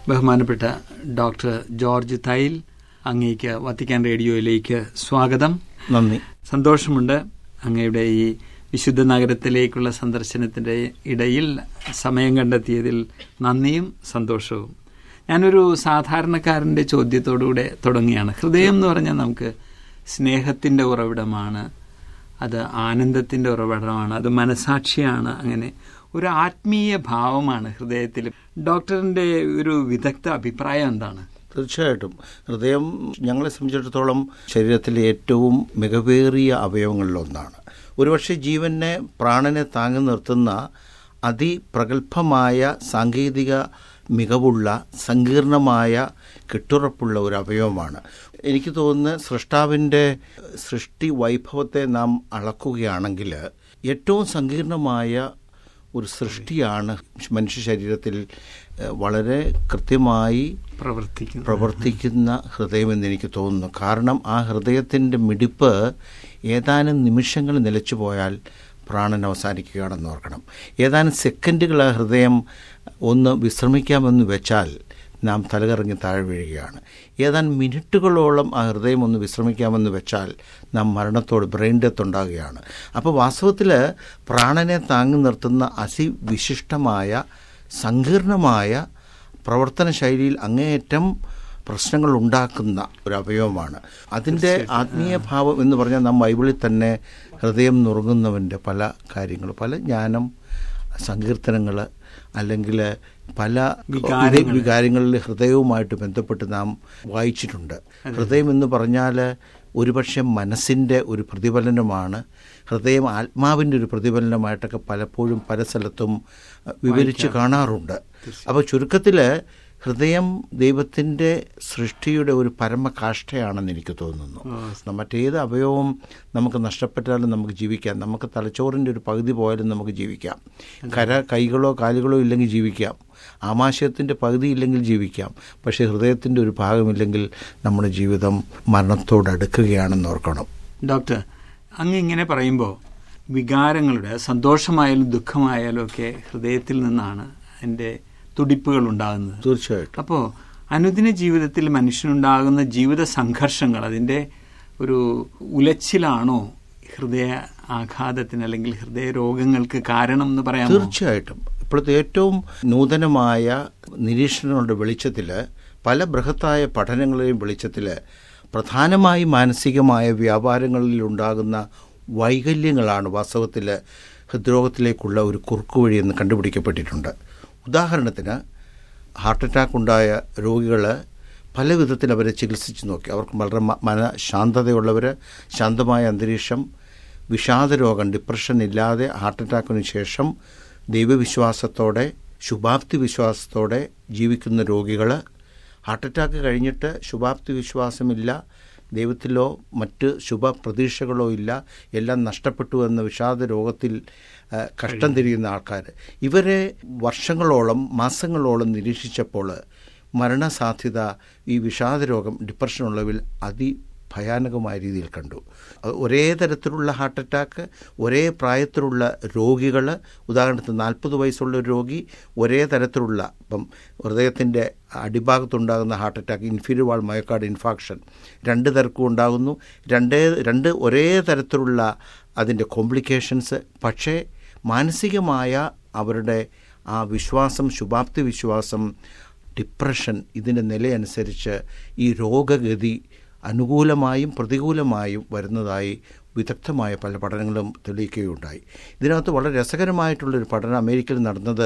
ബഹുമാനപ്പെട്ട doctor George Thayil അങ്ങേക്ക് Vatican റേഡിയോയിലേക്ക് സ്വാഗതം നന്ദി സന്തോഷമുണ്ട് അങ്ങയുടെ ഈ വിശുദ്ധ നഗരത്തിലേക്കുള്ള സന്ദർശനത്തിന്റെ ഇടയിൽ സമയം കണ്ടെത്തിയതിൽ നന്ദിയും സന്തോഷവും ഞാനൊരു സാധാരണക്കാരന്റെ ചോദ്യത്തോടുകൂടെ തുടങ്ങിയാണ് ഹൃദയം എന്ന് പറഞ്ഞാൽ നമുക്ക് സ്നേഹത്തിന്റെ ഉറവിടമാണ് അത് ആനന്ദത്തിന്റെ ഉറവിടമാണ് അത് മനസാക്ഷിയാണ് അങ്ങനെ ഒരു ആത്മീയ ഭാവമാണ് ഹൃദയത്തിൽ ഡോക്ടറിന്റെ ഒരു വിദഗ്ധ അഭിപ്രായം എന്താണ് തീർച്ചയായിട്ടും ഹൃദയം ഞങ്ങളെ സംബന്ധിച്ചിടത്തോളം ശരീരത്തിലെ ഏറ്റവും മികവേറിയ അവയവങ്ങളിലൊന്നാണ് ഒരുപക്ഷെ ജീവനെ പ്രാണനെ താങ്ങി നിർത്തുന്ന അതിപ്രഗത്ഭമായ സാങ്കേതിക മികവുള്ള സങ്കീർണമായ കെട്ടുറപ്പുള്ള ഒരു അവയവമാണ് എനിക്ക് തോന്നുന്നു സൃഷ്ടാവിൻ്റെ സൃഷ്ടി വൈഭവത്തെ നാം അളക്കുകയാണെങ്കിൽ ഏറ്റവും സങ്കീർണമായ ഒരു സൃഷ്ടിയാണ് മനുഷ്യ ശരീരത്തിൽ ഏഹ്, വളരെ കൃത്യമായി പ്രവർത്തിക്കുന്നു പ്രവർത്തിക്കുന്ന ഹൃദയമെന്ന് എനിക്ക് തോന്നുന്നു കാരണം ആ ഹൃദയത്തിൻ്റെ മിടിപ്പ് ഏതാനും നിമിഷങ്ങൾ നിലച്ചു പോയാൽ പ്രാണൻ അവസാനിക്കുകയാണെന്ന് ഓർക്കണം ഏതാനും സെക്കൻഡുകൾ ആ ഹൃദയം ഒന്ന് വിശ്രമിക്കാമെന്ന് വെച്ചാൽ നാം തലകറങ്ങി താഴെ വീഴുകയാണ് ഏതാനും മിനിറ്റുകളോളം ആ ഹൃദയം ഒന്ന് വിശ്രമിക്കാമെന്ന് വെച്ചാൽ നാം മരണത്തോട് ബ്രെയിൻ ഡെത്ത് ഉണ്ടാകുകയാണ് അപ്പോൾ വാസ്തവത്തിൽ പ്രാണനെ താങ്ങി നിർത്തുന്ന അതിവിശിഷ്ടമായ സങ്കീർണമായ പ്രവർത്തന ശൈലിയിൽ അങ്ങേയറ്റം പ്രശ്നങ്ങൾ ഉണ്ടാക്കുന്ന ഒരു അവയവമാണ് അതിൻ്റെ ആത്മീയ ഭാവം എന്ന് പറഞ്ഞാൽ നാം ബൈബിളിൽ തന്നെ ഹൃദയം നുറുങ്ങുന്നവൻ്റെ പല കാര്യങ്ങൾ പല ജ്ഞാനം സങ്കീർത്തനങ്ങൾ അല്ലെങ്കിൽ പല വികാരങ്ങൾ. വികാരങ്ങളിൽ ഹൃദയവുമായിട്ട് ബന്ധപ്പെട്ട് നാം വായിച്ചിട്ടുണ്ട് ഹൃദയം എന്ന് പറഞ്ഞാൽ ഒരുപക്ഷെ മനസ്സിൻ്റെ ഒരു പ്രതിഫലനമാണ് ഹൃദയം ആത്മാവിൻ്റെ ഒരു പ്രതിഫലനമായിട്ടൊക്കെ പലപ്പോഴും പല സ്ഥലത്തും അഹ്, വിവരിച്ച് കാണാറുണ്ട് അപ്പോൾ ചുരുക്കത്തിൽ ഹൃദയം ദൈവത്തിൻ്റെ സൃഷ്ടിയുടെ ഒരു പരമകാഷ്ഠയാണെന്ന് എനിക്ക് തോന്നുന്നു മറ്റേത് അവയവവും നമുക്ക് നഷ്ടപ്പെട്ടാലും നമുക്ക് ജീവിക്കാം നമുക്ക് തലച്ചോറിൻ്റെ ഒരു പകുതി പോയാലും നമുക്ക് ജീവിക്കാം കര കൈകളോ കാലുകളോ ഇല്ലെങ്കിൽ ജീവിക്കാം ആമാശയത്തിൻ്റെ പകുതി ഇല്ലെങ്കിൽ ജീവിക്കാം പക്ഷേ ഹൃദയത്തിൻ്റെ ഒരു ഭാഗമില്ലെങ്കിൽ നമ്മുടെ ജീവിതം മരണത്തോടടുക്കുകയാണെന്ന് ഓർക്കണം ഡോക്ടർ അങ്ങ് ഇങ്ങനെ പറയുമ്പോൾ വികാരങ്ങളുടെ സന്തോഷമായാലും ദുഃഖമായാലും ഒക്കെ ഹൃദയത്തിൽ നിന്നാണ് എൻ്റെ തുടിപ്പുകൾ ഉണ്ടാകുന്നത് തീർച്ചയായിട്ടും അപ്പോൾ അനുദിന ജീവിതത്തിൽ മനുഷ്യനുണ്ടാകുന്ന ജീവിത സംഘർഷങ്ങൾ അതിൻ്റെ ഒരു ഉലച്ചിലാണോ ഹൃദയ ആഘാതത്തിന് അല്ലെങ്കിൽ ഹൃദയ രോഗങ്ങൾക്ക് കാരണം എന്ന് പറയാമോ തീർച്ചയായിട്ടും ഇപ്പോഴത്തെ ഏറ്റവും നൂതനമായ നിരീക്ഷണങ്ങളുടെ വെളിച്ചത്തിൽ പല ബൃഹത്തായ പഠനങ്ങളെയും വെളിച്ചത്തിൽ പ്രധാനമായി മാനസികമായ വ്യാപാരങ്ങളിൽ ഉണ്ടാകുന്ന വൈകല്യങ്ങളാണ് വാസ്തവത്തിൽ ഹൃദ്രോഗത്തിലേക്കുള്ള ഒരു കുറുക്കുവഴി എന്ന് കണ്ടുപിടിക്കപ്പെട്ടിട്ടുണ്ട് ഉദാഹരണത്തിന് ഹാർട്ട് അറ്റാക്ക് ഉണ്ടായ രോഗികൾ പല വിധത്തിൽ അവരെ ചികിത്സിച്ച് നോക്കി അവർക്ക് വളരെ മ- മനഃശാന്തതയുള്ളവർ ശാന്തമായ അന്തരീക്ഷം വിഷാദരോഗം ഡിപ്രഷൻ ഇല്ലാതെ ഹാർട്ട് അറ്റാക്കിന് ശേഷം ദൈവവിശ്വാസത്തോടെ ശുഭാപ്തി വിശ്വാസത്തോടെ ജീവിക്കുന്ന രോഗികൾ ഹാർട്ട് അറ്റാക്ക് കഴിഞ്ഞിട്ട് ശുഭാപ്തി വിശ്വാസമില്ല ദൈവത്തിലോ മറ്റ് ശുഭ പ്രതീക്ഷകളോ ഇല്ല എല്ലാം നഷ്ടപ്പെട്ടു എന്ന വിഷാദ രോഗത്തിൽ ആ, കഷ്ടം തിരിയുന്ന ആൾക്കാർ ഇവരെ വർഷങ്ങളോളം മാസങ്ങളോളം നിരീക്ഷിച്ചപ്പോൾ മരണസാധ്യത ഈ വിഷാദ രോഗം ഡിപ്രഷനുള്ളവരിൽ അതി ഭയാനകമായ രീതിയിൽ കണ്ടു അത് ഒരേ തരത്തിലുള്ള ഹാർട്ട് അറ്റാക്ക് ഒരേ പ്രായത്തിലുള്ള രോഗികൾ ഉദാഹരണത്തിന് നാൽപ്പത് വയസ്സുള്ള ഒരു രോഗി ഒരേ തരത്തിലുള്ള ഇപ്പം ഹൃദയത്തിൻ്റെ അടിഭാഗത്തുണ്ടാകുന്ന heart attack inferior wall myocardial infarction രണ്ട് തരക്കും ഉണ്ടാകുന്നു രണ്ടേ രണ്ട് ഒരേ തരത്തിലുള്ള അതിൻ്റെ കോംപ്ലിക്കേഷൻസ് പക്ഷേ മാനസികമായ അവരുടെ ആ വിശ്വാസം ശുഭാപ്തി വിശ്വാസം ഡിപ്രഷൻ ഇതിൻ്റെ നിലയനുസരിച്ച് ഈ രോഗഗതി അനുകൂലമായും പ്രതികൂലമായും വരുന്നതായി വിദഗ്ധമായ പല പഠനങ്ങളും തെളിയിക്കുകയുണ്ടായി ഇതിനകത്ത് വളരെ രസകരമായിട്ടുള്ളൊരു പഠനം അമേരിക്കയിൽ നടന്നത്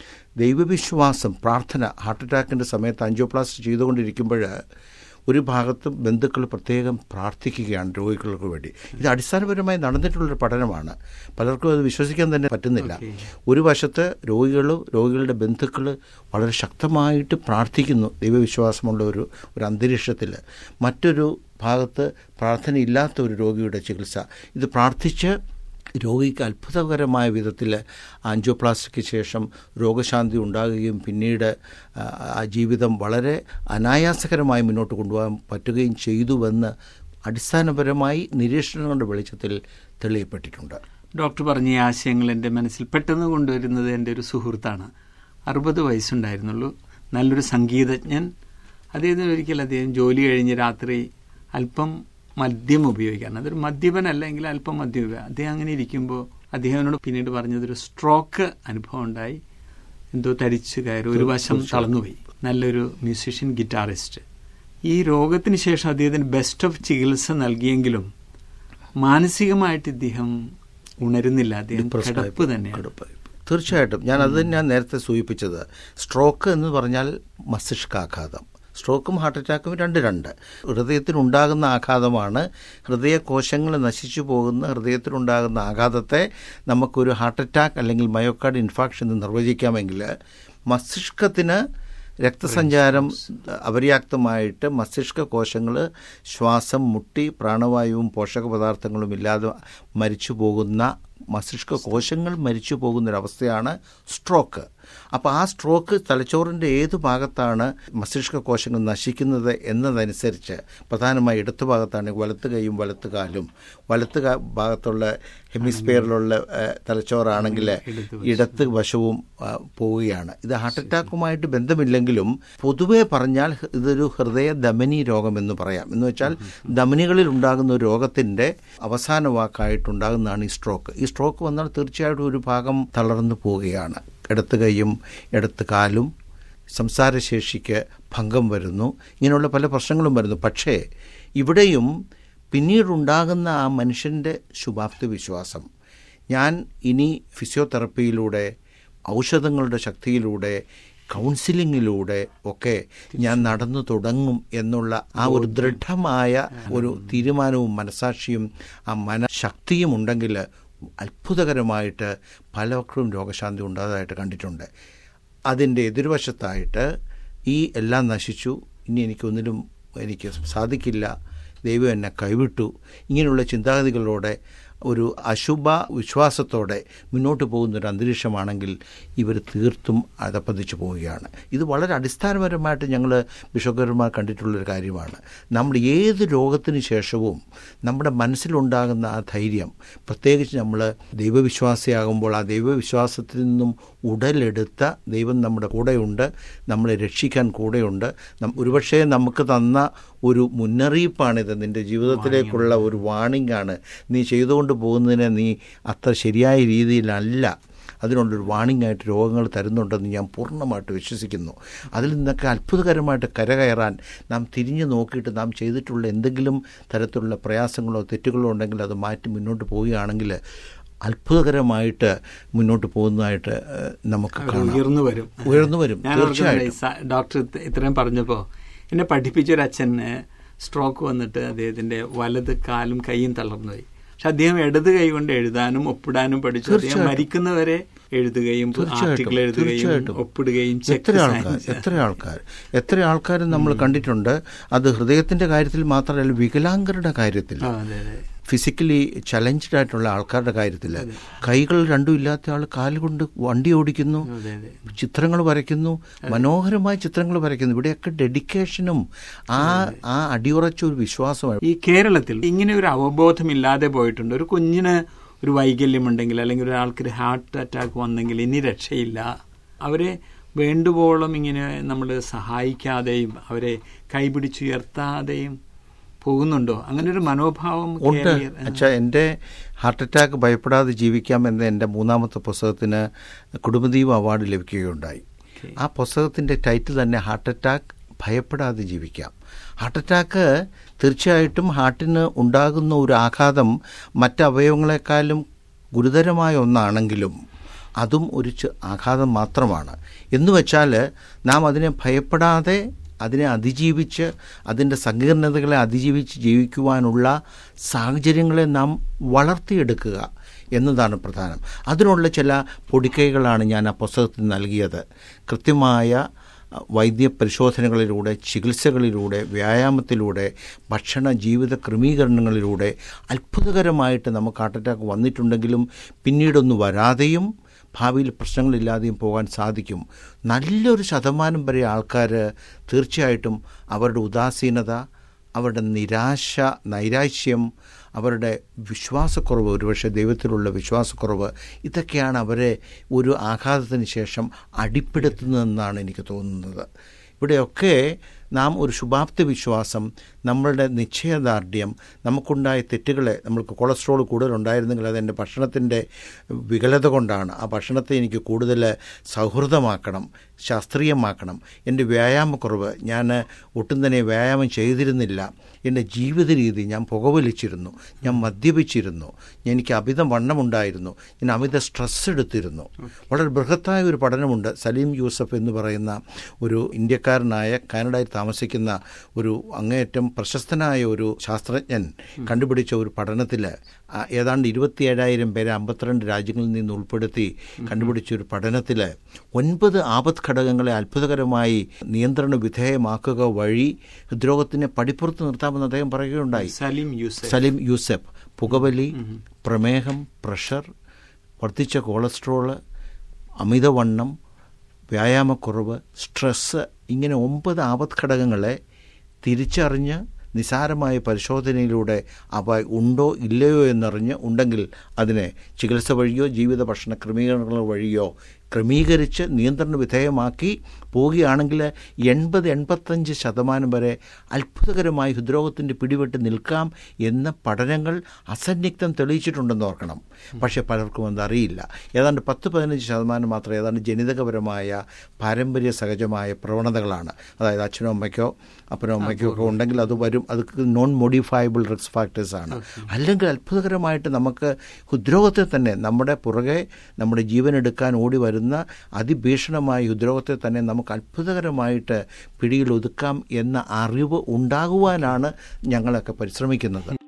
ദൈവവിശ്വാസം പ്രാർത്ഥന ഹാർട്ട് അറ്റാക്കിൻ്റെ സമയത്ത് ആൻജിയോപ്ലാസ്റ്റ് ചെയ്തുകൊണ്ടിരിക്കുമ്പോൾ ഒരു ഭാഗത്ത് ബന്ധുക്കൾ പ്രത്യേകം പ്രാർത്ഥിക്കുകയാണ് രോഗികൾക്ക് വേണ്ടി ഇത് അടിസ്ഥാനപരമായി നടന്നിട്ടുള്ളൊരു പഠനമാണ് പലർക്കും അത് വിശ്വസിക്കാൻ തന്നെ പറ്റുന്നില്ല ഒരു വശത്ത് രോഗികളും രോഗികളുടെ ബന്ധുക്കൾ വളരെ ശക്തമായിട്ട് പ്രാർത്ഥിക്കുന്നു ദൈവവിശ്വാസമുള്ള ഒരു ഒരു അന്തരീക്ഷത്തിൽ മറ്റൊരു ഭാഗത്ത് പ്രാർത്ഥനയില്ലാത്ത ഒരു രോഗിയുടെ ചികിത്സ ഇത് പ്രാർത്ഥിച്ച് രോഗിക്ക് അത്ഭുതകരമായ വിധത്തിൽ ആൻജിയോപ്ലാസ്റ്റിക്ക് ശേഷം രോഗശാന്തി ഉണ്ടാകുകയും പിന്നീട് ആ, ആ ജീവിതം വളരെ അനായാസകരമായി മുന്നോട്ട് കൊണ്ടുപോകാൻ പറ്റുകയും ചെയ്തുവെന്ന് അടിസ്ഥാനപരമായി നിരീക്ഷണങ്ങളുടെ വെളിച്ചത്തിൽ തെളിയപ്പെട്ടിട്ടുണ്ട് ഡോക്ടർ പറഞ്ഞ ഈ ആശയങ്ങൾ എൻ്റെ മനസ്സിൽ പെട്ടെന്ന് കൊണ്ടുവരുന്നത് എൻ്റെ ഒരു സുഹൃത്താണ് അറുപത് വയസ്സുണ്ടായിരുന്നുള്ളൂ നല്ലൊരു സംഗീതജ്ഞൻ അദ്ദേഹത്തിന് ഒരിക്കൽ അദ്ദേഹം ജോലി കഴിഞ്ഞ് രാത്രി അല്പം മദ്യം ഉപയോഗിക്കാറുണ്ട് അതൊരു മദ്യപനല്ലെങ്കിൽ അല്പം മദ്യം ഉപയോഗിക്കാം അദ്ദേഹം അങ്ങനെ ഇരിക്കുമ്പോൾ അദ്ദേഹത്തിനോട് പിന്നീട് പറഞ്ഞതൊരു സ്ട്രോക്ക് അനുഭവം ഉണ്ടായി എന്തോ തരിച്ചു കയറി ഒരു വശം തളർന്നുപോയി നല്ലൊരു മ്യൂസീഷ്യൻ ഗിറ്റാറിസ്റ്റ് ഈ രോഗത്തിന് ശേഷം അദ്ദേഹത്തിന് ബെസ്റ്റ് ഓഫ് ചികിത്സ നൽകിയെങ്കിലും മാനസികമായിട്ട് ഇദ്ദേഹം ഉണരുന്നില്ല അദ്ദേഹം കിടപ്പ് തന്നെയാണ് കിടപ്പായി. തീർച്ചയായിട്ടും ഞാൻ അത് ഞാൻ നേരത്തെ സൂചിപ്പിച്ചത് സ്ട്രോക്ക് എന്ന് പറഞ്ഞാൽ മസ്തിഷ്കാഘാതം സ്ട്രോക്കും ഹാർട്ട് അറ്റാക്കും രണ്ട് രണ്ട് ഹൃദയത്തിനുണ്ടാകുന്ന ആഘാതമാണ് ഹൃദയകോശങ്ങൾ നശിച്ചു പോകുന്ന ഹൃദയത്തിനുണ്ടാകുന്ന ആഘാതത്തെ നമുക്കൊരു ഹാർട്ട് അറ്റാക്ക് അല്ലെങ്കിൽ മയോക്കാർഡ് ഇൻഫാക്ഷൻ എന്ന് നിർവചിക്കാമെങ്കിൽ മസ്തിഷ്കത്തിന് രക്തസഞ്ചാരം അപര്യാപ്തമായിട്ട് മസ്തിഷ്ക കോശങ്ങൾ ശ്വാസം മുട്ടി പ്രാണവായുവും പോഷക പദാർത്ഥങ്ങളും ഇല്ലാതെ മരിച്ചു പോകുന്ന മസ്തിഷ്ക കോശങ്ങൾ മരിച്ചു പോകുന്നൊരവസ്ഥയാണ് സ്ട്രോക്ക് അപ്പോൾ ആ സ്ട്രോക്ക് തലച്ചോറിൻ്റെ ഏത് ഭാഗത്താണ് മസ്തിഷ്ക കോശങ്ങൾ നശിക്കുന്നത് എന്നതനുസരിച്ച് പ്രധാനമായി ഇടത്ത് ഭാഗത്താണെങ്കിൽ വലത്ത് കൈയും വലത്ത് കാലും വലത്ത് കാ- ഭാഗത്തുള്ള ഹെമിസ്ഫിയറിലുള്ള ഏഹ്, തലച്ചോറാണെങ്കിൽ ഇടത്ത് വശവും ആ, പോവുകയാണ് ഇത് ഹാർട്ട് അറ്റാക്കുമായിട്ട് ബന്ധമില്ലെങ്കിലും പൊതുവെ പറഞ്ഞാൽ ഹ- ഇതൊരു ഹൃദയ ധമനി രോഗം എന്ന് പറയാം എന്ന് വെച്ചാൽ ധമനികളിൽ ഉണ്ടാകുന്ന ഒരു രോഗത്തിൻ്റെ അവസാന വാക്കായിട്ടുണ്ടാകുന്നതാണ് ഈ സ്ട്രോക്ക് ഈ സ്ട്രോക്ക് വന്നാൽ തീർച്ചയായിട്ടും ഒരു ഭാഗം തളർന്നു പോവുകയാണ് ഇടത്ത് കൈയും ഇടത്ത് കാലും സംസാരശേഷിക്ക് ഭംഗം വരുന്നു ഇങ്ങനെയുള്ള പല പ്രശ്നങ്ങളും വരുന്നു പക്ഷേ ഇവിടെയും പിന്നീടുണ്ടാകുന്ന ആ മനുഷ്യൻ്റെ ശുഭാപ്തി വിശ്വാസം ഞാൻ ഇനി ഫിസിയോതെറപ്പിയിലൂടെ ഔഷധങ്ങളുടെ ശക്തിയിലൂടെ കൗൺസിലിങ്ങിലൂടെ ഒക്കെ ഞാൻ നടന്നു തുടങ്ങും എന്നുള്ള ആ ഒരു ദൃഢമായ ഒരു തീരുമാനവും മനസാക്ഷിയും ആ മനഃശക്തിയും ഉണ്ടെങ്കിൽ അത്ഭുതകരമായിട്ട് പലർക്കും രോഗശാന്തി ഉണ്ടായതായിട്ട് കണ്ടിട്ടുണ്ട് അതിൻ്റെ എതിർവശത്തായിട്ട് ഈ എല്ലാം നശിച്ചു ഇനി എനിക്കൊന്നിലും എനിക്ക് സാധിക്കില്ല ദൈവം എന്നെ കൈവിട്ടു ഇങ്ങനെയുള്ള ചിന്താഗതികളോടെ ഒരു അശുഭ വിശ്വാസത്തോടെ മുന്നോട്ട് പോകുന്ന ഒരു അന്തരീക്ഷമാണെങ്കിൽ ഇവർ തീർത്തും അതപ്പതിച്ചു പോവുകയാണ് ഇത് വളരെ അടിസ്ഥാനപരമായിട്ട് ഞങ്ങൾ ബിഷപ്പർമാർ കണ്ടിട്ടുള്ളൊരു കാര്യമാണ് നമ്മൾ ഏത് രോഗത്തിന് ശേഷവും നമ്മുടെ മനസ്സിലുണ്ടാകുന്ന ആ ധൈര്യം പ്രത്യേകിച്ച് നമ്മൾ ദൈവവിശ്വാസിയാകുമ്പോൾ ആ ദൈവവിശ്വാസത്തിൽ നിന്നും ഉടലെടുത്ത ദൈവം നമ്മുടെ കൂടെയുണ്ട് നമ്മളെ രക്ഷിക്കാൻ കൂടെയുണ്ട് നം- ഒരുപക്ഷേ നമുക്ക് തന്ന ഒരു മുന്നറിയിപ്പാണിത് നിൻ്റെ ജീവിതത്തിലേക്കുള്ള ഒരു വാണിംഗ് ആണ് നീ ചെയ്തുകൊണ്ട് പോകുന്നതിനെ നീ അത്ര ശരിയായ രീതിയിലല്ല അതിനുള്ളൊരു വാണിംഗ് ആയിട്ട് രോഗങ്ങൾ തരുന്നുണ്ടെന്ന് ഞാൻ പൂർണ്ണമായിട്ട് വിശ്വസിക്കുന്നു അതിൽ നിന്നൊക്കെ അത്ഭുതകരമായിട്ട് കരകയറാൻ നാം തിരിഞ്ഞു നോക്കിയിട്ട് നാം ചെയ്തിട്ടുള്ള എന്തെങ്കിലും തരത്തിലുള്ള പ്രയാസങ്ങളോ തെറ്റുകളോ ഉണ്ടെങ്കിൽ അത് മാറ്റി മുന്നോട്ട് പോവുകയാണെങ്കിൽ അത്ഭുതകരമായിട്ട് മുന്നോട്ട് പോകുന്നതായിട്ട് ഏഹ്, നമുക്ക് കാണാം ഉയർന്നു വരും ഉയർന്നു വരും ഞാൻ തീർച്ചയായിട്ടും ഓർക്കുന്നുണ്ട് ഈ സ- ഡോക്ടർ ഇത് ഇത്രയും പറഞ്ഞപ്പോൾ എന്നെ പഠിപ്പിച്ചൊരു അച്ഛന് സ്ട്രോക്ക് വന്നിട്ട് അദ്ദേഹത്തിന്റെ വലത് കാലും കൈയും തളർന്നുപോയി പക്ഷെ അദ്ദേഹം ഇടത് കൈ കൊണ്ട് എഴുതാനും ഒപ്പിടാനും പഠിച്ചു അദ്ദേഹം തീർച്ചയായിട്ടും. മരിക്കുന്നവരെ എഴുതുകയും തീർച്ചയായിട്ടും, ആർട്ടിക്കിൾ എഴുതുകയും തീർച്ചയായിട്ടും. ഒപ്പിടുകയും എത്ര ചെക്ക് ആൾക്കാർ സൈൻ എത്ര ആൾക്കാർ എത്ര ആൾക്കാർ നമ്മൾ കണ്ടിട്ടുണ്ട് അത് ഹൃദയത്തിന്റെ കാര്യത്തിൽ മാത്രമല്ല വികലാംഗരുടെ കാര്യത്തിൽ ആ, അതെ അതെ ഫിസിക്കലി ചലഞ്ച്ഡ് ആയിട്ടുള്ള ആൾക്കാരുടെ കാര്യത്തിൽ കൈകൾ രണ്ടും ഇല്ലാത്ത ആൾ കാലുകൊണ്ട് വണ്ടി ഓടിക്കുന്നു അതെ അതെ ചിത്രങ്ങൾ വരയ്ക്കുന്നു മനോഹരമായ ചിത്രങ്ങൾ വരയ്ക്കുന്നു ഇവിടെയൊക്കെ ഡെഡിക്കേഷനും ആ ആ അടിയുറച്ച ഒരു വിശ്വാസമാണ് ഈ കേരളത്തിൽ ഇങ്ങനെ ഒരു അവബോധമില്ലാതെ പോയിട്ടുണ്ട് ഒരു കുഞ്ഞിന് ഒരു വൈകല്യമുണ്ടെങ്കിൽ അല്ലെങ്കിൽ ഒരാൾക്ക് ഒരു ഹാർട്ട് അറ്റാക്ക് വന്നെങ്കിൽ ഇനി രക്ഷയില്ല അവരെ വേണ്ടുവോളം ഇങ്ങനെ നമ്മൾ സഹായിക്കാതെയും അവരെ കൈപിടിച്ചുയർത്താതെയും പോകുന്നുണ്ടോ അങ്ങനെ ഒരു മനോഭാവം ഉണ്ട് കേരളീയർ- അച്ഛാ എൻ്റെ ഹാർട്ട് അറ്റാക്ക് ഭയപ്പെടാതെ ജീവിക്കാം എന്ന എൻ്റെ മൂന്നാമത്തെ പുസ്തകത്തിന് കുടുംബദീപ് അവാർഡ് ലഭിക്കുകയുണ്ടായി Okay. ആ പുസ്തകത്തിൻ്റെ ടൈറ്റിൽ തന്നെ ഹാർട്ട് അറ്റാക്ക് ഭയപ്പെടാതെ ജീവിക്കാം ഹാർട്ട് അറ്റാക്ക് തീർച്ചയായിട്ടും ഹാർട്ടിന് ഉണ്ടാകുന്ന ഒരു ആഘാതം മറ്റ് അവയവങ്ങളെക്കാളും ഗുരുതരമായ ഒന്നാണെങ്കിലും അതും ഒരു ചെ- ആഘാതം മാത്രമാണ് എന്ന് വെച്ചാൽ നാം അതിനെ ഭയപ്പെടാതെ അതിനെ അതിജീവിച്ച് അതിൻ്റെ സങ്കീർണതകളെ അതിജീവിച്ച് ജീവിക്കുവാനുള്ള സാഹചര്യങ്ങളെ നാം വളർത്തിയെടുക്കുക എന്നതാണ് പ്രധാനം അതിനുള്ള ചില പൊടിക്കൈകളാണ് ഞാൻ ആ പുസ്തകത്തിൽ നൽകിയത് കൃത്യമായ വൈദ്യ പരിശോധനകളിലൂടെ ചികിത്സകളിലൂടെ വ്യായാമത്തിലൂടെ ഭക്ഷണ ജീവിത ക്രമീകരണങ്ങളിലൂടെ അത്ഭുതകരമായിട്ട് നമുക്ക് ഹാർട്ട് അറ്റാക്ക് വന്നിട്ടുണ്ടെങ്കിലും പിന്നീടൊന്നും വരാതെയും ഭാവിയിൽ പ്രശ്നങ്ങളില്ലാതെയും പോകാൻ സാധിക്കും നല്ലൊരു ശതമാനം വരെ ആൾക്കാർ തീർച്ചയായിട്ടും അവരുടെ ഉദാസീനത അവരുടെ നിരാശ നൈരാശ്യം അവരുടെ വിശ്വാസക്കുറവ് ഒരുപക്ഷെ ദൈവത്തിലുള്ള വിശ്വാസക്കുറവ് ഇതൊക്കെയാണ് അവരെ ഒരു ആഘാതത്തിന് ശേഷം അടിപ്പെടുത്തുന്നതെന്നാണ് എനിക്ക് തോന്നുന്നത് ഇവിടെയൊക്കെ നാം ഒരു ശുഭാപ്തി വിശ്വാസം നമ്മളുടെ നിശ്ചയദാർഢ്യം നമുക്കുണ്ടായ തെറ്റുകളെ നമ്മൾക്ക് കൊളസ്ട്രോൾ കൂടുതലുണ്ടായിരുന്നെങ്കിൽ അത് എൻ്റെ ഭക്ഷണത്തിൻ്റെ വികലത കൊണ്ടാണ് ആ ഭക്ഷണത്തെ എനിക്ക് കൂടുതൽ സൗഹൃദമാക്കണം ശാസ്ത്രീയമാക്കണം എൻ്റെ വ്യായാമക്കുറവ് ഞാൻ ഒട്ടും തന്നെ വ്യായാമം ചെയ്തിരുന്നില്ല എൻ്റെ ജീവിത രീതി ഞാൻ പുകവലിച്ചിരുന്നു ഞാൻ മദ്യപിച്ചിരുന്നു എനിക്ക് അമിത വണ്ണമുണ്ടായിരുന്നു ഞാൻ അമിത സ്ട്രെസ് എടുത്തിരുന്നു വളരെ ബൃഹത്തായ ഒരു പഠനമുണ്ട് സലീം യൂസഫ് എന്ന് പറയുന്ന ഒരു ഇന്ത്യക്കാരനായ കാനഡയിൽ താമസിക്കുന്ന ഒരു അങ്ങേയറ്റം പ്രശസ്തനായ ഒരു ശാസ്ത്രജ്ഞൻ കണ്ടുപിടിച്ച ഒരു പഠനത്തിൽ ഏതാണ്ട് ഇരുപത്തിയേഴായിരം പേരെ അമ്പത്തിരണ്ട് രാജ്യങ്ങളിൽ നിന്ന് ഉൾപ്പെടുത്തി കണ്ടുപിടിച്ച ഒരു പഠനത്തിൽ ഒൻപത് ആപത് ഘടകങ്ങളെ അത്ഭുതകരമായി നിയന്ത്രണ വിധേയമാക്കുക വഴി ഹൃദ്രോഗത്തിനെ പടിപ്പുറത്ത് നിർത്താമെന്ന് അദ്ദേഹം പറയുകയുണ്ടായി സലീം യൂസഫ് സലീം യൂസഫ് പുകവലി പ്രമേഹം പ്രഷർ വർദ്ധിച്ച കൊളസ്ട്രോള് അമിതവണ്ണം വ്യായാമക്കുറവ് സ്ട്രെസ്സ് ഇങ്ങനെ ഒമ്പത് ആപത് ഘടകങ്ങളെ തിരിച്ചറിഞ്ഞ് നിസാരമായ പരിശോധനയിലൂടെ അവ ഉണ്ടോ ഇല്ലയോ എന്നറിഞ്ഞ് ഉണ്ടെങ്കിൽ അതിനെ ചികിത്സ വഴിയോ ജീവിത ഭക്ഷണ ക്രമീകരണങ്ങൾ വഴിയോ ക്രമീകരിച്ച് നിയന്ത്രണ വിധേയമാക്കി പോവുകയാണെങ്കിൽ എൺപത് എൺപത്തഞ്ച് ശതമാനം വരെ അത്ഭുതകരമായി ഹൃദ്രോഗത്തിൻ്റെ പിടിപെട്ട് നിൽക്കാം എന്ന പഠനങ്ങൾ അസന്നിഗ്ധം തെളിയിച്ചിട്ടുണ്ടെന്ന് ഓർക്കണം പക്ഷേ പലർക്കും അതറിയില്ല ഏതാണ്ട് പത്ത് പതിനഞ്ച് ശതമാനം മാത്രം ഏതാണ്ട് ജനിതകപരമായ പാരമ്പര്യ സഹജമായ പ്രവണതകളാണ് അതായത് അച്ഛനോ അമ്മയ്ക്കോ അപ്പനോ അമ്മയ്ക്കോ ഒക്കെ ഉണ്ടെങ്കിൽ അത് വരും അത് നോൺ മോഡിഫയബിൾ റിസ്ക് ഫാക്ടേഴ്സ് ആണ് അല്ലെങ്കിൽ അത്ഭുതകരമായിട്ട് നമുക്ക് ഹൃദ്രോഗത്തെ തന്നെ നമ്മുടെ പുറകെ നമ്മുടെ ജീവൻ എടുക്കാൻ ഓടി വരുന്ന അതിഭീഷണമായ ഹൃദ്രോഗത്തെ തന്നെ നമുക്ക് അത്ഭുതകരമായിട്ട് പിടിയിൽ ഒതുക്കാം എന്ന അറിവ് ഉണ്ടാകുവാനാണ് ഞങ്ങളൊക്കെ പരിശ്രമിക്കുന്നത്